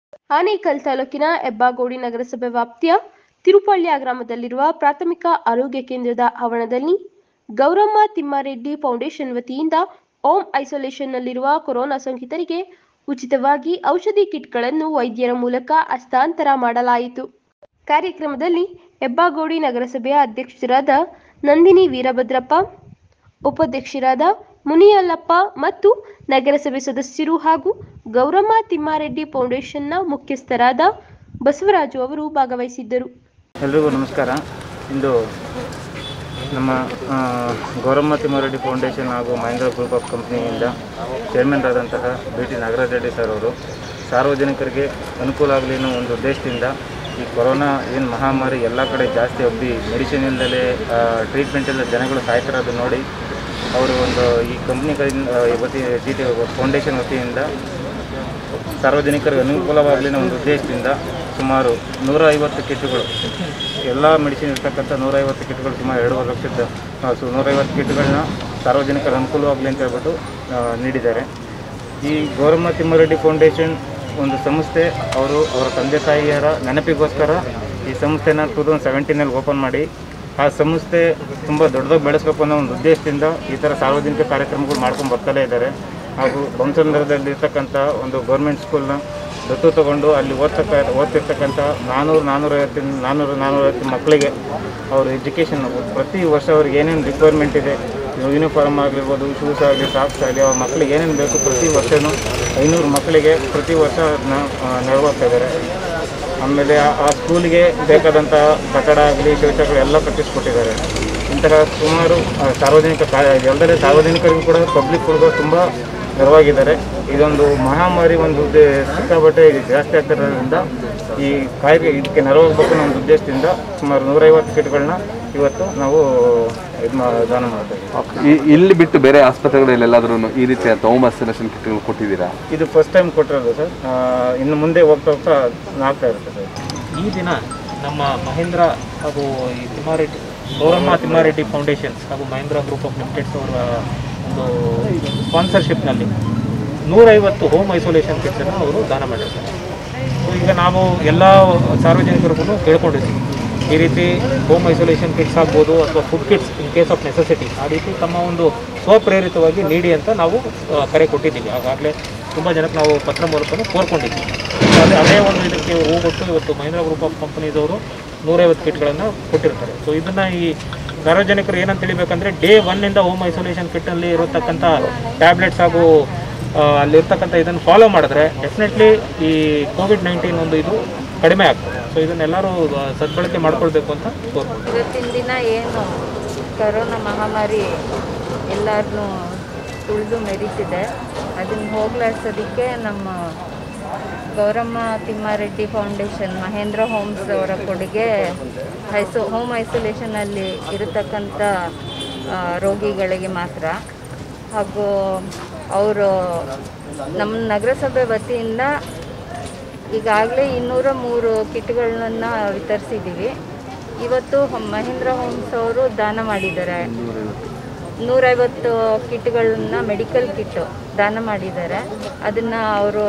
ಆನೇಕಲ್ ತಾಲೂಕಿನ ಹೆಬ್ಬಾಗೋಡಿ ನಗರಸಭೆ ವ್ಯಾಪ್ತಿಯ ತಿರುಪಳ್ಯ ಗ್ರಾಮದಲ್ಲಿರುವ ಪ್ರಾಥಮಿಕ ಆರೋಗ್ಯ ಕೇಂದ್ರದ ಆವರಣದಲ್ಲಿ ಗೌರಮ್ಮ ತಿಮ್ಮಾರೆಡ್ಡಿ ಫೌಂಡೇಶನ್ ವತಿಯಿಂದ ಹೋಮ್ ಐಸೋಲೇಷನ್ನಲ್ಲಿರುವ ಕೊರೋನಾ ಸೋಂಕಿತರಿಗೆ ಉಚಿತವಾಗಿ ಔಷಧಿ ಕಿಟ್ಗಳನ್ನು ವೈದ್ಯರ ಮೂಲಕ ಹಸ್ತಾಂತರ ಮಾಡಲಾಯಿತು ಕಾರ್ಯಕ್ರಮದಲ್ಲಿ ಹೆಬ್ಬಾಗೋಡಿ ನಗರಸಭೆಯ ಅಧ್ಯಕ್ಷರಾದ ನಂದಿನಿ ವೀರಭದ್ರಪ್ಪ ಉಪಾಧ್ಯಕ್ಷರಾದ ಮುನಿಯಲ್ಲಪ್ಪ ಮತ್ತು ನಗರಸಭೆ ಸದಸ್ಯರು ಹಾಗೂ ಗೌರಮ್ಮ ತಿಮ್ಮಾರೆಡ್ಡಿ ಫೌಂಡೇಶನ್ನ ಮುಖ್ಯಸ್ಥರಾದ ಬಸವರಾಜು ಅವರು ಭಾಗವಹಿಸಿದ್ದರು ಎಲ್ರಿಗೂ ನಮಸ್ಕಾರ ಇಂದು ನಮ್ಮ ಆ, ಗೌರಮ್ಮ ತಿಮ್ಮಾರೆಡ್ಡಿ ಫೌಂಡೇಶನ್ ಹಾಗೂ ಮಹೇಂದ್ರ ಗ್ರೂಪ್ ಆಫ್ ಕಂಪ್ನಿಯಿಂದ ಚೇರ್ಮನ್ ಆದಂತಹ B T Nagaraj Reddy sir ಅವರು ಸಾರ್ವಜನಿಕರಿಗೆ ಅನುಕೂಲ ಆಗಲಿ ಅನ್ನೋ ಒಂದು ಉದ್ದೇಶದಿಂದ ಈ ಕೊರೋನಾ ಏನು ಮಹಾಮಾರಿ ಎಲ್ಲ ಕಡೆ ಜಾಸ್ತಿ ಹಬ್ಬಿ ಮೆಡಿಸಿನ್ ಇಲ್ಲದೆ ಟ್ರೀಟ್ಮೆಂಟ್ ಇಲ್ಲದೆ ಜನಗಳು ಸಾಯ್ತಿರೋದು ನೋಡಿ ಅವರು ಒಂದು ಈ ಕಂಪ್ನಿ ಕಡೆಯಿಂದ ಆ, ವತಿ ಟಿ ಟಿ ಫೌಂಡೇಶನ್ ವತಿಯಿಂದ ಸಾರ್ವಜನಿಕರಿಗೆ ಅನುಕೂಲವಾಗಲಿ ಅನ್ನೋ ಒಂದು ಉದ್ದೇಶದಿಂದ ಸುಮಾರು ನೂರ ಐವತ್ತು ಕಿಟ್ಗಳು ಎಲ್ಲ ಮೆಡಿಸಿನ್ ಇರ್ತಕ್ಕಂಥ ನೂರೈವತ್ತು ಕಿಟ್ಗಳು ಸುಮಾರು ಎರಡೂವರೆ ಲಕ್ಷದ ಆ, ಸು ನೂರೈವತ್ತು ಕಿಟ್ಗಳನ್ನ ಸಾರ್ವಜನಿಕರ ಅನುಕೂಲವಾಗಲಿ ಅಂತ ಹೇಳ್ಬಿಟ್ಟು ಆ, ನೀಡಿದ್ದಾರೆ ಈ ಗೌರಮ್ಮ ತಿಮ್ಮಾರೆಡ್ಡಿ ಫೌಂಡೇಶನ್ ಒಂದು ಸಂಸ್ಥೆ ಅವರು ಅವರ ತಂದೆ ತಾಯಿಯರ ನೆನಪಿಗೋಸ್ಕರ ಈ ಸಂಸ್ಥೆನ ಟೂ ತೌಸಂಡ್ ಸೆವೆಂಟೀನಲ್ಲಿ ಓಪನ್ ಮಾಡಿ ಆ ಸಂಸ್ಥೆ ತುಂಬ ದೊಡ್ಡದಾಗಿ ಬೆಳೆಸಬೇಕು ಅನ್ನೋ ಒಂದು ಉದ್ದೇಶದಿಂದ ಈ ಥರ ಸಾರ್ವಜನಿಕ ಕಾರ್ಯಕ್ರಮಗಳು ಮಾಡ್ಕೊಂಡು ಬರ್ತಾಲೇ ಇದ್ದಾರೆ ಹಾಗೂ ಬಂಸಂದ್ರದಲ್ಲಿ ಇರ್ತಕ್ಕಂಥ ಒಂದು ಗೌರ್ಮೆಂಟ್ ಸ್ಕೂಲ್ನ ದತ್ತು ತಗೊಂಡು ಅಲ್ಲಿ ಓದ್ತಕ್ಕ ಓದ್ತಿರ್ತಕ್ಕಂಥ ನಾನ್ನೂರು ನಾನ್ನೂರೈವತ್ತಿನ ನಾನ್ನೂರು ನಾನ್ನೂರೈವತ್ತು ಮಕ್ಕಳಿಗೆ ಅವ್ರ ಎಜುಕೇಷನ್ ಪ್ರತಿ ವರ್ಷ ಅವ್ರಿಗೆ ಏನೇನು ರಿಕ್ವೈರ್ಮೆಂಟ್ ಇದೆ ಯೂನಿಫಾರ್ಮ್ ಆಗಿರ್ಬೋದು ಶೂಸ್ ಆಗಲಿ ಸಾಕ್ಸ್ ಆಗಲಿ ಅವ್ರ ಮಕ್ಕಳಿಗೆ ಏನೇನು ಬೇಕು ಪ್ರತಿ ವರ್ಷವೂ ಐನೂರು ಮಕ್ಕಳಿಗೆ ಪ್ರತಿ ವರ್ಷ ಅದನ್ನ ನೆರವೇರ್ತಾ ಇದ್ದಾರೆ ಆಮೇಲೆ ಆ- ಆ ಸ್ಕೂಲಿಗೆ ಬೇಕಾದಂಥ ಕಟ್ಟಡ ಆಗಲಿ ಶೌಚಾಲಯ ಎಲ್ಲ ಕಟ್ಟಿಸ್ಕೊಟ್ಟಿದ್ದಾರೆ ಇಂತಹ ಸುಮಾರು ಆ, ಸಾರ್ವಜನಿಕ ಕಾರ್ಯ ಎಲ್ಲದರೇ ಸಾರ್ವಜನಿಕರಿಗೂ ಕೂಡ ಪಬ್ಲಿಕ್ಗಳಿಗೂ ತುಂಬ ನೆರವಾಗಿದ್ದಾರೆ ಇದೊಂದು ಮಹಾಮಾರಿ ಒಂದು ಉದ್ದೇ- ಸಿಕ್ಕಾಪಟ್ಟೆ ಈಗ ಜಾಸ್ತಿ ಆಗ್ತಿರೋದ್ರಿಂದ ಈ ಕಾಯಿಲೆ ಇದಕ್ಕೆ ನೆರವಾಗಬೇಕು ಅನ್ನೋ ಒಂದು ಉದ್ದೇಶದಿಂದ ಸುಮಾರು ನೂರೈವತ್ತು ಕಿಟ್ಗಳನ್ನ ಇವತ್ತು ನಾವು ಇದು ಮಾ ದಾನ ಮಾಡ್ತಾ ಇದ್ದೀವಿ ಈ- ಇಲ್ಲಿ ಬಿಟ್ಟು ಬೇರೆ ಆಸ್ಪತ್ರೆಗಳಲ್ಲಿ ಎಲ್ಲಾದ್ರೂ ಈ ರೀತಿಯ ಹೋಮ್ ಐಸೋಲೇಷನ್ ಕಿಟ್ಗಳು ಕೊಟ್ಟಿದ್ದೀರಾ ಇದು ಫಸ್ಟ್ ಟೈಮ್ ಕೊಟ್ಟಿರೋದು ಸರ್ ಆ, ಇನ್ನು ಮುಂದೆ ಹೋಗ್ತಾ ಹೋಗ್ತಾ ಆಗ್ತಾ ಇರುತ್ತೆ ಸರ್ ಈ ದಿನ ನಮ್ಮ ಮಹೇಂದ್ರ ಹಾಗೂ ಈ ತಿಮ್ಮಾರೆಡ್ಡಿ ಗೌರಮ್ಮ ತಿಮ್ಮಾರೆಡ್ಡಿ ಫೌಂಡೇಶನ್ಸ್ ಹಾಗೂ ಮಹೇಂದ್ರ ಗ್ರೂಪ್ ಆಫ್ ಲಿಮಿಟೆಡ್ಸ್ ಅವರ ಒಂದು ಸ್ಪಾನ್ಸರ್ಶಿಪ್ನಲ್ಲಿ ನೂರೈವತ್ತು ಹೋಮ್ ಐಸೋಲೇಷನ್ ಕಿಟ್ಸನ್ನು ಅವರು ದಾನ ಮಾಡಿರ್ತಾರೆ ಸೊ ಈಗ ನಾವು ಎಲ್ಲ ಸಾರ್ವಜನಿಕರಿಗೂ ಕೇಳ್ಕೊಂಡಿದ್ದೀವಿ ಈ ರೀತಿ ಹೋಮ್ ಐಸೋಲೇಷನ್ ಕಿಟ್ಸ್ ಆಗ್ಬೋದು ಅಥವಾ food kits in case of necessity ಆ ರೀತಿ ತಮ್ಮ ಒಂದು ಸ್ವಪ್ರೇರಿತವಾಗಿ ನೀಡಿ ಅಂತ ನಾವು ಆ, ಕರೆ ಕೊಟ್ಟಿದ್ದೀವಿ ಆಗಾಗಲೇ ತುಂಬ ಜನಕ್ಕೆ ನಾವು ಪತ್ರ ಮೂಲಕನೂ ಕೋರ್ಕೊಂಡಿದ್ದೀವಿ ಸೊ ಅದೇ ಅದೇ ಒಂದು ಇದಕ್ಕೆ ಹೋಗ್ಬಿಟ್ಟು ಇವತ್ತು ಮಹೇಂದ್ರ ಗ್ರೂಪ್ ಆಫ್ ಕಂಪನೀಸವರು ನೂರೈವತ್ತು ಕಿಟ್ಗಳನ್ನು ಕೊಟ್ಟಿರ್ತಾರೆ ಸೊ ಇದನ್ನು ಈ ಸಾರ್ವಜನಿಕರು ಏನಂತ ತಿಳಿಬೇಕಂದ್ರೆ ಡೇ ಒನ್ನಿಂದ ಹೋಮ್ ಐಸೋಲೇಷನ್ ಕಿಟ್ಟಲ್ಲಿ ಇರತಕ್ಕಂಥ ಟ್ಯಾಬ್ಲೆಟ್ಸ್ ಹಾಗೂ ಆ, ಅಲ್ಲಿರ್ತಕ್ಕಂಥ ಇದನ್ನು ಫಾಲೋ ಮಾಡಿದ್ರೆ ಡೆಫಿನೆಟ್ಲಿ ಈ ಕೋವಿಡ್ ನೈನ್ಟೀನ್ ಒಂದು ಇದು ಕಡಿಮೆ ಆಗ್ತದೆ ಸೊ ಇದನ್ನೆಲ್ಲರೂ ಆ, ಸದ್ಬಳಕೆ ಮಾಡ್ಕೊಳ್ಬೇಕು ಅಂತ ಕೋರ್ಕೊಂಡು ಇವತ್ತಿನ ದಿನ ಏನು ಕರೋನಾ ಮಹಾಮಾರಿ ಎಲ್ಲರನ್ನೂ ತುಳಿದು ಮೆರೀತಿದೆ ಅದನ್ನು ಹೋಗ್ಲಾಡ್ಸೋದಕ್ಕೆ ನಮ್ಮ ಗೌರಮ್ಮ ತಿಮ್ಮಾರೆಡ್ಡಿ ಫೌಂಡೇಶನ್ ಮಹೇಂದ್ರ ಹೋಮ್ಸ್ ಅವರ ಕೊಡುಗೆ ಐಸೋ ಹೋಮ್ ಐಸೋಲೇಷನಲ್ಲಿ ಇರತಕ್ಕಂಥ ಆ, ರೋಗಿಗಳಿಗೆ ಮಾತ್ರ ಹಾಗೂ ಅವರು ನಮ್ಮ ನಗರಸಭೆ ವತಿಯಿಂದ ಈಗಾಗಲೇ ಇನ್ನೂರ ಮೂರು ಕಿಟ್ಗಳನ್ನ ವಿತರಿಸಿದ್ದೀವಿ ಇವತ್ತು ಹೊ- ಮಹೇಂದ್ರ ಹೋಮ್ಸ್ ಅವರು ದಾನ ಮಾಡಿದ್ದಾರೆ ನೂರೈವತ್ತು ಕಿಟ್ಗಳನ್ನ ಮೆಡಿಕಲ್ ಕಿಟ್ಟು ದಾನ ಮಾಡಿದ್ದಾರೆ ಅದನ್ನು ಅವರು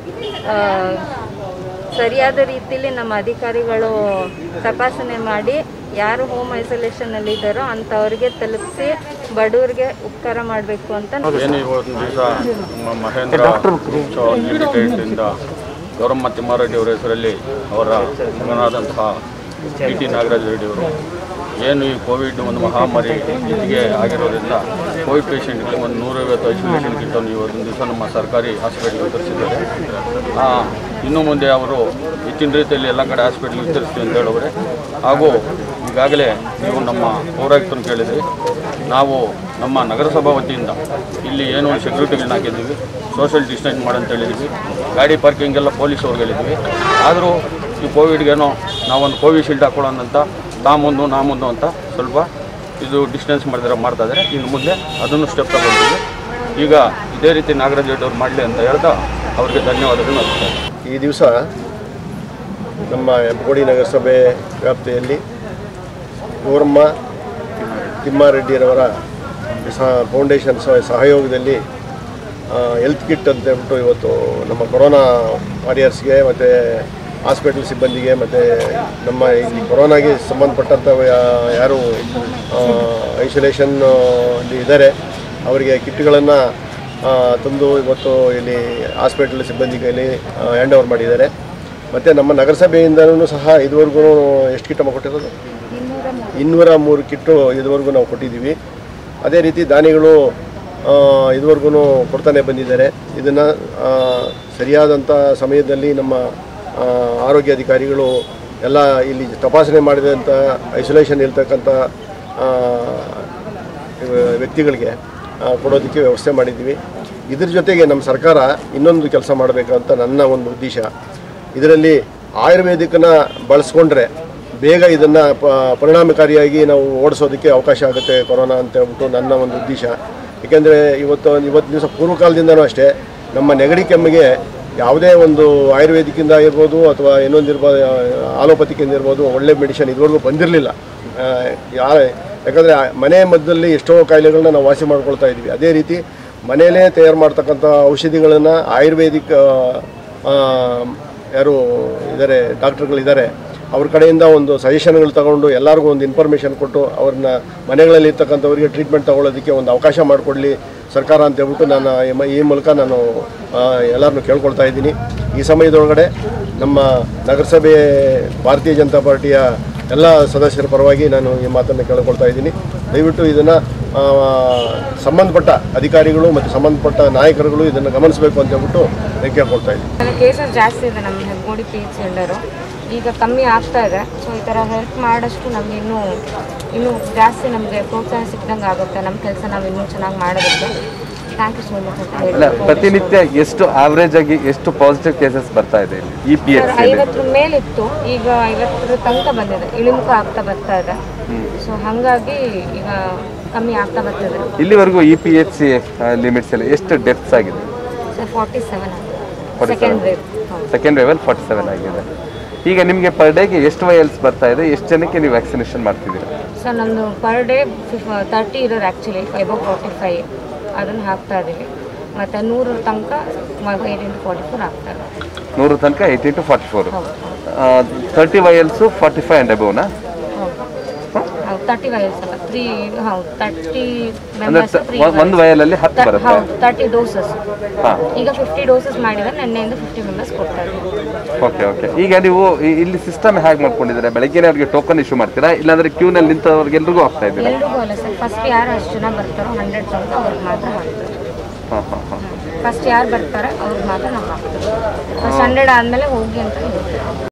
ಸರಿಯಾದ ರೀತಿಯಲ್ಲಿ ನಮ್ಮ ಅಧಿಕಾರಿಗಳು ತಪಾಸಣೆ ಮಾಡಿ ಯಾರು ಹೋಮ್ ಐಸೋಲೇಷನಲ್ಲಿ ಇದ್ದಾರೋ ಅಂಥವ್ರಿಗೆ ತಲುಪಿಸಿ ಬಡವ್ರಿಗೆ ಉಪಕಾರ ಮಾಡಬೇಕು ಅಂತ ಏನು ಇವತ್ತಿನ ದಿವಸ ನಮ್ಮ ಮಹೇಂದ್ರ ಲಿಮಿಟೆಡ್ನಿಂದ ಗೌರಮ್ಮ ತಿಮ್ಮಾರೆಡ್ಡಿ ಅವರ ಹೆಸರಲ್ಲಿ ಅವರ ಮಗನಾದಂತಹ ಟಿ ಟಿ ನಾಗರಾಜ ರೆಡ್ಡಿ ಅವರು ಏನು ಈ ಕೋವಿಡ್ ಒಂದು ಮಹಾಮಾರಿ ಇಲ್ಲಿಗೆ ಆಗಿರೋದ್ರಿಂದ ಕೋವಿಡ್ ಪೇಷಂಟ್ಗೆ ಒಂದು ನೂರೈವತ್ತು ಐಸೋಲೇಷನ್ ಕಿಟ್ಟನ್ನು ಇವತ್ತಿನ ದಿವಸ ನಮ್ಮ ಸರ್ಕಾರಿ ಹಾಸ್ಪಿಟಲ್ ವಿತರಿಸಿದ್ದಾರೆ ಆ, ಇನ್ನು ಮುಂದೆ ಅವರು ಹೆಚ್ಚಿನ ರೀತಿಯಲ್ಲಿ ಎಲ್ಲ ಕಡೆ ಹಾಸ್ಪಿಟಲ್ ವಿತರಿಸ್ತೀವಿ ಅಂತ ಹೇಳವ್ರೆ ಹಾಗೂ ಈಗಾಗಲೇ ನೀವು ನಮ್ಮ ಪೌರಾಯುಕ್ತನ ಕೇಳಿದ್ರಿ ನಾವು ನಮ್ಮ ನಗರಸಭಾ ವತಿಯಿಂದ ಇಲ್ಲಿ ಏನು ಸೆಕ್ಯೂರಿಟಿಗಳನ್ನ ಹಾಕಿದ್ದೀವಿ ಸೋಷಿಯಲ್ ಡಿಸ್ಟೆನ್ಸ್ ಮಾಡಂತ ಹೇಳಿದ್ವಿ ಗಾಡಿ ಪಾರ್ಕಿಂಗ್ ಎಲ್ಲ ಪೊಲೀಸ್ ಅವ್ರಿಗೆ ಹೇಳಿದ್ವಿ ಆದರೂ ಈ ಕೋವಿಡ್ಗೇನೋ ನಾವೊಂದು ಕೋವಿಶೀಲ್ಡ್ ಹಾಕೊಳ್ಳೋಣ ಅಂತ ತಾ ಮುಂದು ನಾ ಮುಂದು ಅಂತ ಸ್ವಲ್ಪ ಇದು ಡಿಸ್ಟೆನ್ಸ್ ಮಾಡಿದ್ರೆ ಮಾಡ್ತಾ ಇದ್ದಾರೆ ಇನ್ನು ಮುಂದೆ ಅದನ್ನು ಸ್ಟೆಪ್ ತಗೊಂಡಿದ್ದೀವಿ ಈಗ ಇದೇ ರೀತಿ ನಾಗರಾಜ್ ರೆಡ್ಡಿ ಅವ್ರು ಮಾಡಲಿ ಅಂತ ಹೇಳ್ತಾ ಅವ್ರಿಗೆ ಧನ್ಯವಾದಗಳು ಅರ್ಪಿಸ್ತಾ ಇದ್ದೀನಿ. ಈ ದಿವಸ ನಮ್ಮ ಹೆಬ್ಬಗೋಡಿ ನಗರಸಭೆ ವ್ಯಾಪ್ತಿಯಲ್ಲಿ ಗೌರಮ್ಮ ತಿಮ್ಮಾರೆಡ್ಡಿರವರ ಸಹ ಫೌಂಡೇಶನ್ ಸಹ ಸಹಯೋಗದಲ್ಲಿ ಹೆಲ್ತ್ ಕಿಟ್ ಅಂತ ಹೇಳ್ಬಿಟ್ಟು ಇವತ್ತು ನಮ್ಮ ಕೊರೋನಾ ವಾರಿಯರ್ಸ್ಗೆ ಮತ್ತು ಹಾಸ್ಪಿಟಲ್ ಸಿಬ್ಬಂದಿಗೆ ಮತ್ತು ನಮ್ಮ ಇಲ್ಲಿ ಕೊರೋನಾಗೆ ಸಂಬಂಧಪಟ್ಟಂಥ ಯಾ- ಯಾರು ಐಸೋಲೇಷನ್ ಇದ್ದಾರೆ ಅವರಿಗೆ ಕಿಟ್ಗಳನ್ನು ತಂದು ಇವತ್ತು ಇಲ್ಲಿ ಹಾಸ್ಪಿಟಲ್ ಸಿಬ್ಬಂದಿ ಕೈಲಿ ಹ್ಯಾಂಡ್ ಓವರ್ ಮಾಡಿದ್ದಾರೆ ಮತ್ತು ನಮ್ಮ ನಗರಸಭೆಯಿಂದನೂ ಸಹ ಇದುವರೆಗೂ ಎಷ್ಟು ಕಿಟ್ ಕೊಟ್ಟಿರೋದು ಇನ್ನೂರ ಮೂರು ಕಿಟ್ಟು ಇದುವರೆಗೂ ನಾವು ಕೊಟ್ಟಿದ್ದೀವಿ ಅದೇ ರೀತಿ ದಾನಿಗಳು ಇದುವರೆಗೂ ಕೊಡ್ತಾನೆ ಬಂದಿದ್ದಾರೆ ಇದನ್ನು ಸರಿಯಾದಂಥ ಸಮಯದಲ್ಲಿ ನಮ್ಮ ಆ, ಆರೋಗ್ಯ ಅಧಿಕಾರಿಗಳು ಎಲ್ಲ ಇಲ್ಲಿ ತಪಾಸಣೆ ಮಾಡಿದಂಥ ಐಸೋಲೇಷನ್ ಇರ್ತಕ್ಕಂಥ ಆ, ಇವ- ವ್ಯಕ್ತಿಗಳಿಗೆ ಆ, ಕೊಡೋದಕ್ಕೆ ವ್ಯವಸ್ಥೆ ಮಾಡಿದ್ದೀವಿ ಇದ್ರ ಜೊತೆಗೆ ನಮ್ಮ ಸರ್ಕಾರ ಇನ್ನೊಂದು ಕೆಲಸ ಮಾಡಬೇಕಂತ ನನ್ನ ಒಂದು ಉದ್ದೇಶ ಇದರಲ್ಲಿ ಆಯುರ್ವೇದಿಕನ ಬಳಸ್ಕೊಂಡ್ರೆ ಬೇಗ ಇದನ್ನು ಪ ಪರಿಣಾಮಕಾರಿಯಾಗಿ ನಾವು ಓಡಿಸೋದಕ್ಕೆ ಅವಕಾಶ ಆಗುತ್ತೆ ಕೊರೋನಾ ಅಂತ ಹೇಳ್ಬಿಟ್ಟು ನನ್ನ ಒಂದು ಉದ್ದೇಶ ಏಕೆಂದರೆ ಇವತ್ತು ಇವತ್ತು ದಿವಸ ಪೂರ್ವಕಾಲದಿಂದನೂ ಅಷ್ಟೇ ನಮ್ಮ ನೆಗಡಿ ಕೆಮ್ಮಿಗೆ ಯಾವುದೇ ಒಂದು ಆಯುರ್ವೇದಿಕಿಂದ ಇರ್ಬೋದು ಅಥವಾ ಇನ್ನೊಂದು ಇರ್ಬೋದು ಆಲೋಪತಿಕಿಂದ ಇರ್ಬೋದು ಒಳ್ಳೆ ಮೆಡಿಷನ್ ಇದುವರೆಗೂ ಬಂದಿರಲಿಲ್ಲ ಯಾ ಯಾಕಂದರೆ ಮನೆ ಮದ್ದದಲ್ಲಿ ಎಷ್ಟೋ ಕಾಯಿಲೆಗಳನ್ನ ನಾವು ವಾಸಿ ಮಾಡ್ಕೊಳ್ತಾ ಇದ್ವಿ ಅದೇ ರೀತಿ ಮನೆಯಲ್ಲೇ ತಯಾರು ಮಾಡ್ತಕ್ಕಂಥ ಔಷಧಿಗಳನ್ನು ಆಯುರ್ವೇದಿಕ್ ಆ, ಯಾರು ಇದ್ದಾರೆ ಡಾಕ್ಟ್ರುಗಳಿದ್ದಾರೆ ಅವ್ರ ಕಡೆಯಿಂದ ಒಂದು ಸಜೆಷನ್ಗಳು ತಗೊಂಡು ಎಲ್ಲರಿಗೂ ಒಂದು ಇನ್ಫಾರ್ಮೇಷನ್ ಕೊಟ್ಟು ಅವ್ರನ್ನ ಮನೆಗಳಲ್ಲಿ ಇರ್ತಕ್ಕಂಥವ್ರಿಗೆ ಟ್ರೀಟ್ಮೆಂಟ್ ತಗೊಳ್ಳೋದಕ್ಕೆ ಒಂದು ಅವಕಾಶ ಮಾಡಿಕೊಡಲಿ ಸರ್ಕಾರ ಅಂತ ಹೇಳ್ಬಿಟ್ಟು ನಾನು ಈ ಮ- ಈ ಮೂಲಕ ನಾನು ಎಲ್ಲರನ್ನು ಕೇಳ್ಕೊಳ್ತಾ ಇದ್ದೀನಿ ಈ ಸಮಯದೊಳಗಡೆ ನಮ್ಮ ನಗರಸಭೆ ಭಾರತೀಯ ಜನತಾ ಪಾರ್ಟಿಯ ಎಲ್ಲ ಸದಸ್ಯರ ಪರವಾಗಿ ನಾನು ಈ ಮಾತನ್ನು ಕೇಳ್ಕೊಳ್ತಾ ಇದ್ದೀನಿ ದಯವಿಟ್ಟು ಇದನ್ನು ಸಂಬಂಧಪಟ್ಟ ಅಧಿಕಾರಿಗಳು ಮತ್ತು ಸಂಬಂಧಪಟ್ಟ ನಾಯಕರುಗಳು ಇದನ್ನು ಗಮನಿಸಬೇಕು ಅಂತ ಹೇಳ್ಬಿಟ್ಟು ನಾನು ಕೇಳ್ಕೊಳ್ತಾ ಇದ್ದೀನಿ ಕೇಸಸ್ ಜಾಸ್ತಿ ಇದೆ ನಮ್ಮ ಹೆಗ್ಗೋಡಿ ಪಿ ಎಚ್ ಎಲ್ಲರೂ ಈಗ ಕಮ್ಮಿ ಆಗ್ತಾ ಇದೆ ಸೊ ಈ ಥರ ಹೆಲ್ಪ್ ಮಾಡಷ್ಟು ನಮ್ಗೆ ಇನ್ನೂ ಇನ್ನೂ ಜಾಸ್ತಿ ನಮಗೆ ಪ್ರೋತ್ಸಾಹ ಸಿಕ್ಕಿದಂಗೆ ಆಗುತ್ತೆ ನಮ್ಮ ಕೆಲಸ ನಾವು ಇನ್ನೂ ಚೆನ್ನಾಗಿ ಮಾಡೋದಕ್ಕೆ ಥ್ಯಾಂಕ್ ಯು ಸೋ ಮಚ್ ಅಂತ ಅಲ್ಲ ಹೇಳಿ ಪ್ರತಿನಿತ್ಯ ಎಷ್ಟು ಆವ್ರೇಜ್ ಆಗಿ ಎಷ್ಟು ಪಾಸಿಟಿವ್ ಕೇಸಸ್ ಬರ್ತಾ ಇದೆ ಇಲ್ಲಿ ಈ ಪಿ ಎಚ್ ಸರ್ ಐವತ್ತರ ಮೇಲಿತ್ತು ಈಗ ಐವತ್ತರ ತನಕ ಬಂದಿದೆ ಇಳಿಮುಖ ಆಗ್ತಾ ಬರ್ತಾ ಇದೆ ಸೊ ಹಾಗಾಗಿ ಈಗ ಕಮ್ಮಿ ಆಗ್ತಾ ಬರ್ತಿದೆ ಇಲ್ಲಿವರೆಗೂ E P H C limits ಎಲ್ಲ ಎಷ್ಟು ಡೆತ್ಸ್ ಆಗಿದೆ sir forty seven 47. Second wave ಹೌದು ಸೆಕೆಂಡ್ ವೇವಲ್ಲಿ ಫಾರ್ಟಿ ಸೆವೆನ್ ಆಗಿದೆ ಈಗ ನಿಮಗೆ ಪರ್ ಡೇಗೆ ಎಷ್ಟು ವಯಲ್ಸ್ ಬರ್ತಾ ಇದೆ ಎಷ್ಟು ಜನಕ್ಕೆ ನೀವು ವ್ಯಾಕ್ಸಿನೇಷನ್ ಮಾಡ್ತಿದ್ದೀರಾ ಸರ್ ನಮ್ಮದು ಪರ್ ಡೇ ಫಿಫ್ ತರ್ಟಿ ಇರೋದು ಆ್ಯಕ್ಚುಲಿ ಎಬೋ ಫಾರ್ಟಿ ಫೈವ್ ಅದನ್ನು ಹಾಕ್ತಾ ಇದ್ದೀವಿ ಮತ್ತು ನೂರು ತನಕ ಏಯ್ಟೀನ್ ಟು ಫಾರ್ಟಿ ಫೋರ್ ಆಗ್ತಾ ಇದೆ ನೂರು ತನಕ ಏಯ್ಟಿ ಟು ಫಾರ್ಟಿ ಫೋರ್ ಹೌದು ಹೌದು thirty vials forty five and ಅಬೋವ್ನಾ ಹೌದು ಹೌದು ತರ್ಟಿ ವಯಸ್ಸು ಅಲ್ಲ ತ್ರೀ ಹೌದು ತರ್ಟಿ ಅಂದ್ರೆ ಮೆಂಬರ್ಸ್ ತ- ಒಂದು ವಯಲಲ್ಲಿ ಹತ್ತು ಬರುತ್ತೆ ಹೌದು ತರ್ಟಿ ಡೋಸಸ್ ಹಾಂ ಈಗ ಫಿಫ್ಟಿ ಡೋಸಸ್ ಮಾಡಿದರೆ ನಿನ್ನೆಯಿಂದ ಫಿಫ್ಟಿ ಮೆಂಬರ್ಸ್ ಕೊಡ್ತಾ ಇದ್ದೀವಿ ಓಕೆ ಓಕೆ ಈಗ ನೀವು ಇ- ಇಲ್ಲಿ ಸಿಸ್ಟಮ್ ಹೇಗೆ ಮಾಡ್ಕೊಂಡಿದ್ದೀರಾ ಬೆಳಗ್ಗೆನೇ ಅವ್ರಿಗೆ ಟೋಕನ್ ಇಶ್ಯೂ ಮಾಡ್ತೀರಾ ಇಲ್ಲಾಂದ್ರೆ ಕ್ಯೂನಲ್ಲಿ ನಿಂತವ್ರಿಗೆಲ್ರಿಗೂ ಆಗ್ತಾ ಇದ್ದೀರಾ ಎಲ್ರಿಗೂ ಅಲ್ಲ ಸರ್ ಫಸ್ಟ್ ಯಾರು ಅಷ್ಟು ಜನ ಬರ್ತಾರೋ ಹಂಡ್ರೆಡ್ ತನಕ ಅವ್ರಿಗೆ ಮಾತ್ರ ಮಾಡ್ತಾರೆ ಹಾಂ ಹಾಂ ಹಾಂ ಫಸ್ಟ್ ಯಾರು ಬರ್ತಾರೆ ಅವ್ರಿಗೆ ಮಾತ್ರ ನಾವು ಹಾಕ್ತೀವಿ ಫಸ್ಟ್ ಹಂಡ್ರೆಡ್ ಆದಮೇಲೆ ಹೋಗಿ ಅಂತ ಹೇಳ್ತೀವಿ